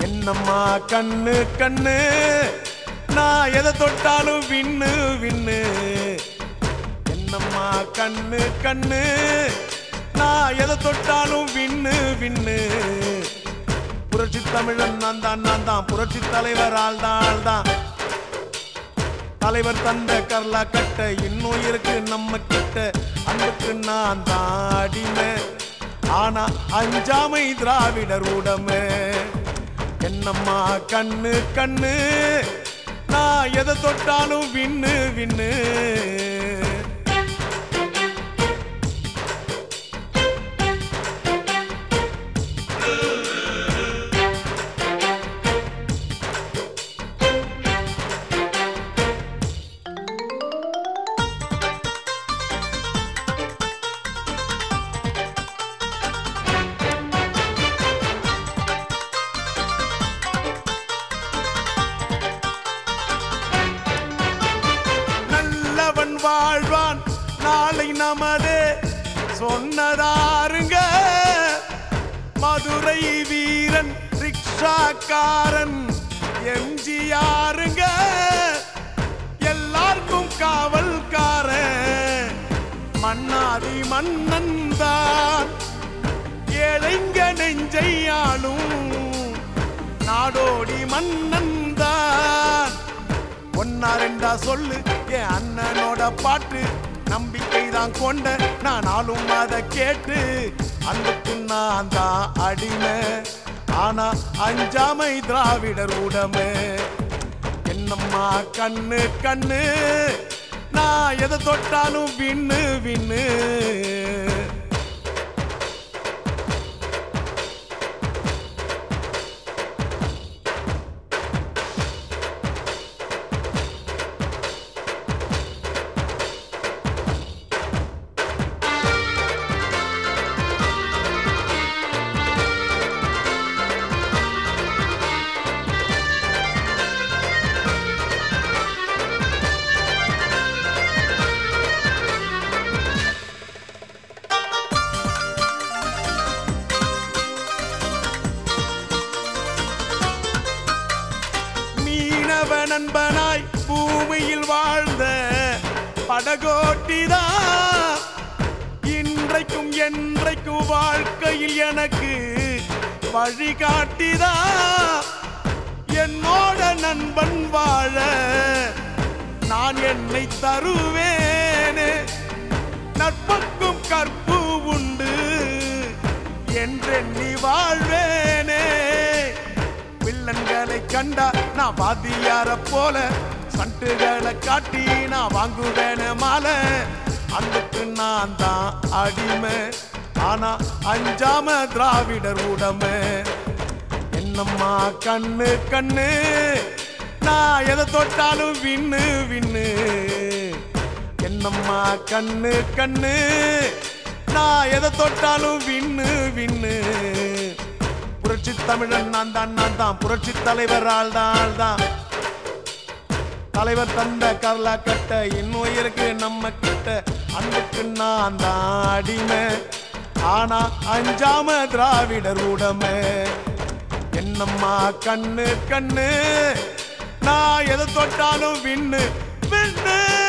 என்னம்மா கண்ணு கண்ணு நான் எதை தொட்டாலும் விண்ணு விண்ணு என்னம்மா கண்ணு கண்ணு நான் எதை தொட்டாலும் விண்ணு விண்ணு புரட்சி தமிழன் நான் தான் நான் தான் புரட்சி தலைவர் ஆள் தான் ஆள் தான் தலைவர் தந்த கர்லா கட்ட இன்னும் இருக்கு நம்ம கிட்ட அன்புக்கு நான் தான் அடிமை ஆனா அஞ்சாமை திராவிடர் உடமை என்னம்மா கண்ணு கண்ணு நான் எதை தொட்டாலும் விண்ணு விண்ணு நல்லவன் வாழ்வான் நாளை நமதே சொன்னதாருங்க மதுரை வீரன் ரிக்ஷாக்காரன் எம்ஜிஆருங்க எல்லாருக்கும் காவல்காரன் மன்னாதி மன்னன் தான் ஏழைங்க நெஞ்சையாளும் நாடோடி மன்னன் தான் ஒன்னா ரெண்டா சொல்லு என் அண்ணனோட பாட்டு நம்பிக்கை தான் கொண்ட நான் நாளும் அதை கேட்டு அன்புக்கு நான் தான் அடிமை ஆனா அஞ்சாமை திராவிடர் உடமை என்னம்மா கண்ணு கண்ணு நான் எதை தொட்டாலும் விண்ணு விண்ணு மீனவ நண்பனாய் பூமியில் வாழ்ந்த படகோட்டிதான் இன்றைக்கும் என்றைக்கும் வாழ்க்கையில் எனக்கு வழிகாட்டிதான் என்னோட நண்பன் வாழ நான் என்னை தருவேனே நட்புக்கும் கற்பு உண்டு என்றெண்ணி வாழ்வேனே வில்லன்களை கண்டா நான் வாத்தியார போல சண்டுகளை காட்டி நான் வாங்குவேன மாலை அன்புக்கு நான் தான் அடிமை ஆனா அஞ்சாம திராவிடர் உடமை என்னம்மா கண்ணு கண்ணு நான் எதை தொட்டாலும் விண்ணு விண்ணு என்னம்மா கண்ணு கண்ணு நான் எதை தொட்டாலும் விண்ணு விண்ணு புரட்சி தமிழன் நான் தான் நான் தான் புரட்சி தலைவர் ஆள் தான் ஆள் தான் தலைவர் தந்த கரலா கட்ட இன்னும் இருக்கு நம்ம கிட்ட அன்புக்கு நான் தான் அடிமை ஆனா அஞ்சாம திராவிடர் உடமை என்னம்மா கண்ணு கண்ணு நான் எதை தொட்டாலும் விண்ணு விண்ணு